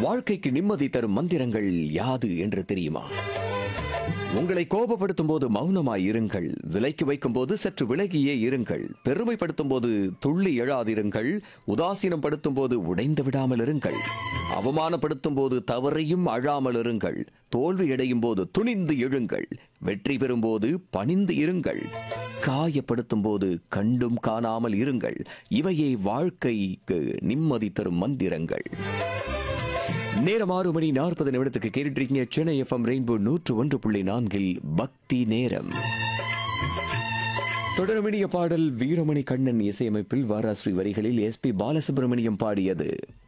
வாழ்க்கைக்கு நிம்மதி தரும் மந்திரங்கள் யாது என்று தெரியுமா உங்களை கோபப்படுத்தும் போது மௌனமாய் இருங்கள் விலைக்கு வைக்கும் போது சற்று விலகியே இருங்கள் பெருமைப்படுத்தும் போது துள்ளி எழாதிருங்கள் உதாசீனப்படுத்தும் போது உடைந்து விடாமல் இருங்கள் அவமானப்படுத்தும் போது தவறையும் அழாமல் இருங்கள் தோல்வி அடையும் போது துணிந்து எழுங்கள் வெற்றி பெறும் போது பணிந்து இருங்கள் காயப்படுத்தும் போது கண்டும் காணாமல் இருங்கள் இவையே வாழ்க்கைக்கு நிம்மதி தரும் மந்திரங்கள் நேரம் ஆறு மணி நாற்பது நிமிடத்துக்கு கேட்டுருக்கீங்க சென்னை எஃப்எம் ரெயின்போ நூற்று ஒன்று புள்ளி நான்கில் பக்தி நேரம் தொடர்மணிய பாடல் வீரமணி கண்ணன் இசையமைப்பில் வாராஸ்ரீ வரிகளில் எஸ்பி பாலசுப்ரமணியம் பாடியது